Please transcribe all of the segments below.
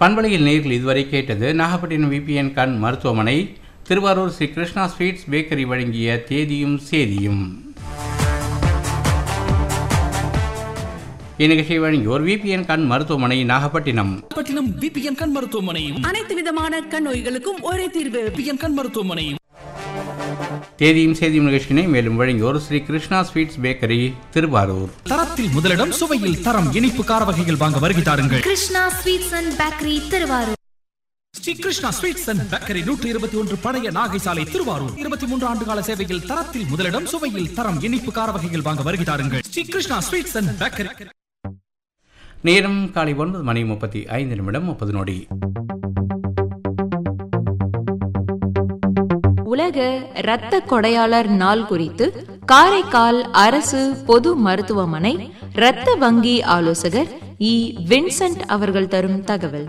பண்பலையில் நேரில் இதுவரை கேட்டது நாகப்பட்டினம் விபிஎன் கண் மருத்துவமனை திருவாரூர் ஸ்ரீ கிருஷ்ணா ஸ்வீட்ஸ் பேக்கரி வழங்கிய தேதியும் சேதியும் இந்நிகழ்ச்சியை வழங்கியோர் விபிஎன் கண் மருத்துவமனை நாகப்பட்டினம் நாகப்பட்டினம் பிபிஎன் கண் மருத்துவமனை அனைத்து விதமான கண் நோய்களுக்கும் ஒரே தீர்வு பிபிஎன் கண் மருத்துவமனை தேதியும் சேதியும் நிகழ்ச்சியினை மேலும் வழங்கியோர் ஸ்ரீ கிருஷ்ணா ஸ்வீட்ஸ் பேக்கரி திருவாரூர் தரத்தில் முதலிடம் சுவையில் தரம் இனிப்பு கார வகைகள் வாங்க வருகை தாருங்கள் Krishna Sweets and Bakery Thiruvarur Sri Krishna Sweets and Bakery நூற்றி இருபத்தி ஒன்று பழைய நாகை சாலை திருவாரூர் இருபத்தி மூன்று ஆண்டு கால சேவையில் தரத்தில் முதலிடம் சுவையில் தரம் இனிப்பு கார வகைகள் வாங்க வருகை தாருங்கள் Sri Krishna Sweets and Bakery நேரம் காலை ஒன்பது மணி முப்பத்தி ஐந்து நிமிடம் முப்பது நொடி உலக இரத்த கொடையாளர் நாள் குறித்து காரைக்கால் அரசு பொது மருத்துவமனை இரத்த வங்கி ஆலோசகர் இ வின்சென்ட் அவர்கள் தரும் தகவல்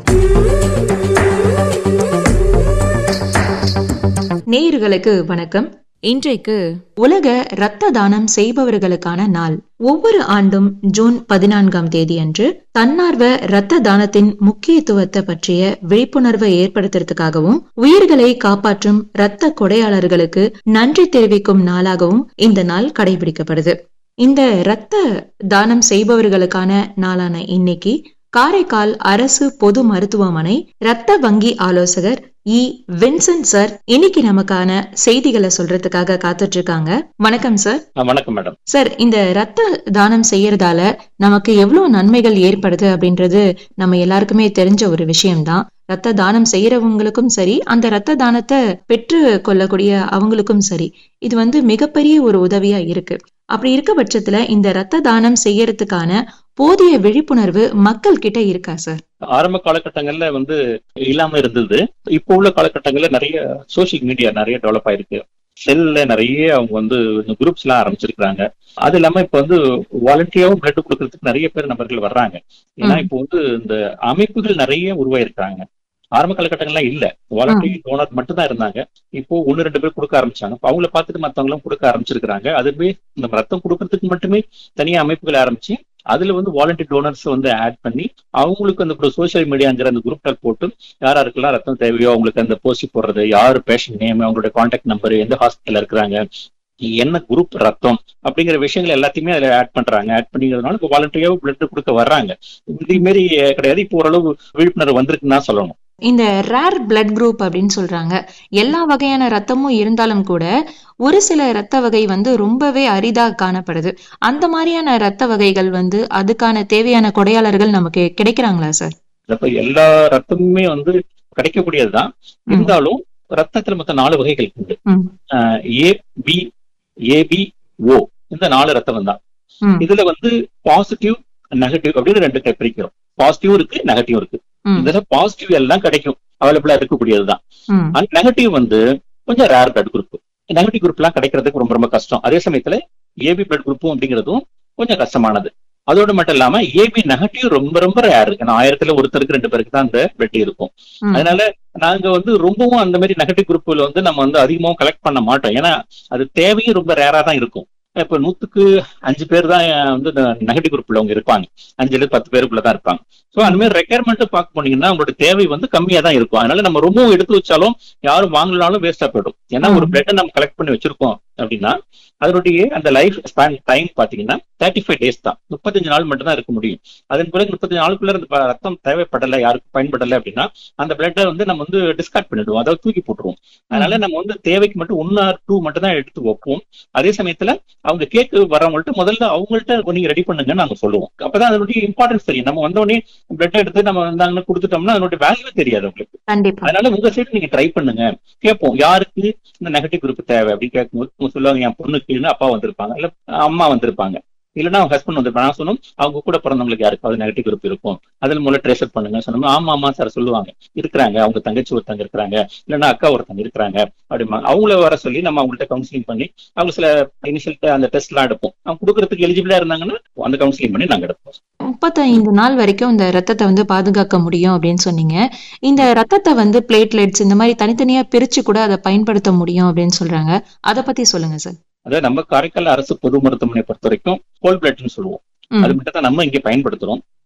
நேயர்களுக்கு வணக்கம் இன்றைக்கு உலக இரத்த தானம் செய்பவர்களுக்கான நாள் ஒவ்வொரு ஆண்டும் ஜூன் பதினான்காம் தேதி அன்று தன்னார்வ இரத்த தானத்தின் முக்கியத்துவத்தை பற்றிய விழிப்புணர்வை ஏற்படுத்துறதுக்காகவும் உயிர்களை காப்பாற்றும் இரத்த கொடையாளர்களுக்கு நன்றி தெரிவிக்கும் நாளாகவும் இந்த நாள் கடைபிடிக்கப்படுது இந்த இரத்த தானம் செய்பவர்களுக்கான நாளான இன்னைக்கு காரைக்கால் அரசு பொது மருத்துவமனை இரத்த வங்கி ஆலோசகர் இ வின்சென்ட் சார் இன்னைக்கு நமக்கான செய்திகளை சொல்றதுக்காக காத்துட்டு இருக்காங்க வணக்கம் சார் ஆ, வணக்கம் மேடம் சார் இந்த ரத்த தானம் செய்யறதால நமக்கு எவ்வளவு நன்மைகள் ஏற்படுது அப்படின்றது நம்ம எல்லாருக்குமே தெரிஞ்ச ஒரு விஷயம்தான் ரத்த தானம் செய்யறவங்களுக்கும் சரி அந்த ரத்த தானத்தை பெற்று கொள்ளக்கூடிய அவங்களுக்கும் சரி இது வந்து மிகப்பெரிய ஒரு உதவியா இருக்கு அப்படி இருக்க பட்சத்துல இந்த ரத்த தானம் செய்யறதுக்கான போதிய விழிப்புணர்வு மக்கள் கிட்ட இருக்கா சார் ஆரம்ப காலகட்டங்கள்ல வந்து இல்லாம இருந்தது இப்போ உள்ள காலகட்டங்கள்ல நிறைய சோசியல் மீடியா நிறைய டெவலப் ஆயிருக்கு செல்ல நிறைய அவங்க வந்து குரூப்ஸ் எல்லாம் ஆரம்பிச்சிருக்காங்க அது இல்லாம இப்ப வந்து வாலண்டியாவும் பிளட் கொடுக்கறதுக்கு நிறைய பேர் நபர்கள் வர்றாங்க ஏன்னா இப்போ வந்து இந்த அமைப்புகள் நிறைய உருவாயிருக்காங்க ஆரம்ப காலகட்டங்கள்லாம் இல்ல வாலண்டரி டோனர் மட்டும் தான் இருந்தாங்க இப்போ ஒன்னு ரெண்டு பேர் கொடுக்க ஆரம்பிச்சாங்க அப்ப அவங்கள பார்த்துட்டு மத்தவங்க எல்லாம் கொடுக்க ஆரம்பிச்சிருக்காங்க அதுவே இந்த ரத்தம் கொடுக்கறதுக்கு மட்டுமே தனியா அமைப்புகள் ஆரம்பிச்சு அதுல வந்து வாலண்டரி டோனர்ஸ் வந்து ஆட் பண்ணி அவங்களுக்கு அந்த சோசியல் மீடியாங்கிற அந்த குரூப்கள் போட்டு யார் யாருக்கெல்லாம் ரத்தம் தேவையோ அவங்களுக்கு அந்த போஸ்ட் போடுறது யாரு பேஷண்ட் நேம் அவங்களுடைய கான்டாக்ட் நம்பர் எந்த ஹாஸ்பிட்டல் இருக்கிறாங்க என்ன குரூப் ரத்தம் அப்படிங்கிற விஷயங்கள் எல்லாத்தையுமே அதுல ஆட் பண்றாங்க ஆட் பண்ணிக்கிறதுனால இப்போ வாலண்டரியாவும் பிளட் கொடுக்க வர்றாங்க இது மாரி கிடையாது இப்போ ஓரளவு விழிப்புணர்வு வந்திருக்குன்னு தான் சொல்லணும் இந்த ரேர் பிளட் குரூப் அப்படின்னு சொல்றாங்க எல்லா வகையான ரத்தமும் இருந்தாலும் கூட ஒரு சில ரத்த வகை வந்து ரொம்பவே அரிதா காணப்படுது அந்த மாதிரியான ரத்த வகைகள் வந்து அதுக்கான தேவையான கொடையாளர்கள் நமக்கு கிடைக்கிறாங்களா சார் அப்ப எல்லா ரத்தமுமே வந்து கிடைக்கக்கூடியதுதான் இருந்தாலும் ரத்தத்துல மொத்தம் நாலு வகைகள் உண்டு ம். ஏ பி ஏபி ஓ இந்த நாலு ரத்தம் தான் ம். இதுல வந்து பாசிட்டிவ் நெகட்டிவ் அப்படின்னு ரெண்டு type பிரிக்கிறோம் பாசிட்டிவ் இருக்கு நெகட்டிவ் இருக்கு ம். இதுல பாசிட்டிவ் எல்லாம் கிடைக்கும் அவைலபிளா இருக்கக்கூடியதுதான் ம். அந்த நெகட்டிவ் வந்து கொஞ்சம் rare blood group negative group எல்லாம் கிடைக்கிறதுக்கு ரொம்ப ரொம்ப கஷ்டம் அதே சமயத்துல ஏபி பிளட் குரூப்பும் அப்படிங்கிறதும் கொஞ்சம் கஷ்டமானது அதோட மட்டும் இல்லாம ஏபி நெகட்டிவ் ரொம்ப ரொம்ப ரேர் ஏன்னா ஆயிரத்துல ஒருத்தருக்கு ரெண்டு பேருக்கு தான் அந்த பிளட் இருக்கும் ம். அதனால நாங்க வந்து ரொம்பவும் அந்த மாதிரி நெகட்டிவ் குரூப்ல வந்து நம்ம வந்து அதிகமாவும் கலெக்ட் பண்ண மாட்டோம் ஏன்னா அது தேவையும் ரொம்ப ரேரா தான் இருக்கும் இப்ப நூத்துக்கு அஞ்சு பேர் தான் வந்து நெகட்டிவ் குரூப் உள்ளவங்க இருப்பாங்க அஞ்சுல இருந்து பத்து பேருக்குள்ள தான் இருப்பாங்க சோ அந்த மாதிரி ரெக்குயர்மெண்ட் பார்க்க போனீங்கன்னா உங்களோட தேவை வந்து கம்மியா தான் இருக்கும் அதனால நம்ம ரொம்பவும் எடுத்து வச்சாலும் யாரும் வாங்கலனாலும் வேஸ்டா போயிடும் ஏன்னா ஒரு பிளட்டை நம்ம கலெக்ட் பண்ணி வச்சிருக்கோம் அப்படின்னா அதனுடைய அந்த லைஃப் ஸ்பேன் டைம் பாத்தீங்கன்னா தேர்ட்டி ஃபைவ் டேஸ் தான் முப்பத்தஞ்சு நாள் மட்டும் தான் இருக்க முடியும் அதன் பிறகு முப்பத்தஞ்சு நாளுக்குள்ள அந்த ப- ரத்தம் தேவைப்படலை யாருக்கும் பயன்படலை அப்படின்னா அந்த பிளட்டை வந்து நம்ம வந்து டிஸ்கார்ட் பண்ணிடுவோம் அதாவது தூக்கி போட்டுருவோம் அதனால நம்ம வந்து தேவைக்கு மட்டும் ஒன் ஆர் டூ மட்டும் தான் எடுத்து வைப்போம் அதே சமயத்துல அவங்க கேக்கு வரவங்கள்ட்ட முதல்ல அவங்கள்ட்ட நீங்க ரெடி பண்ணுங்கன்னு நாங்க சொல்லுவோம் அப்பதான் அதனுடைய இம்பார்ட்டன்ஸ் தெரியும் நம்ம வந்தோடனே பிளட் எடுத்து நம்ம வந்தாங்கன்னு கொடுத்துட்டோம்னா அதனுடைய வேல்யூ தெரியாது உங்களுக்கு கண்டிப்பா அதனால உங்க சைடு நீங்க ட்ரை பண்ணுங்க கேட்போம் யாருக்கு இந்த நெகட்டிவ் குரூப் தேவை அப்படின்னு கேட்கும்போது அவங்க சொல்லுவாங்க என் பொண்ணுக்குன்னு அப்பா வந்திருப்பாங்க இல்ல அம்மா வந்திருப்பாங்க இல்லைன்னா அவங்க ஹஸ்பண்ட் வந்திருப்பாங்க நான் சொன்னோம் அவங்க கூட பிறந்தவங்களுக்கு யாருக்காவது நெகட்டிவ் குரூப் இருக்கும் அதுல முதல்ல ட்ரேஸ் அப் பண்ணுங்க சொன்னோம் ஆமா ஆமா சார் சொல்லுவாங்க இருக்கிறாங்க அவங்க தங்கச்சி ஒருத்தங்க இருக்கிறாங்க இல்லைன்னா அக்கா ஒருத்தங்க இருக்கிறாங்க அப்படிமா அவங்கள வர சொல்லி நம்ம அவங்கள்ட்ட கவுன்சிலிங் பண்ணி அவங்க சில இனிஷியல் அந்த டெஸ்ட் எல்லாம் எடுப்போம் அவங்க கொடுக்கறதுக்கு எலிஜிபிளா இருந்தாங்கன்னா அந்த கவுன்சிலிங் பண்ணி நாங்க எடுப்போம் முப்பத்தைந்து நாள் வரைக்கும் இந்த ரத்தத்தை வந்து பாதுகாக்க முடியும் அப்படின்னு சொன்னீங்க இந்த ரத்தத்தை வந்து பிளேட்லெட்ஸ் இந்த மாதிரி தனித்தனியா பிரிச்சு கூட அதை பயன்படுத்த முடியும் அப்படின்னு சொல்றாங்க அதை பத்தி சொல்லுங்க சார் அதாவது நம்ம காரைக்கால் அரசு பொது மருத்துவமனை பொறுத்த வரைக்கும் கோல் பிளட்னு சொல்லுவோம் ம். அது மட்டும் தான் நம்ம இங்க பயன்படுத்துறோம்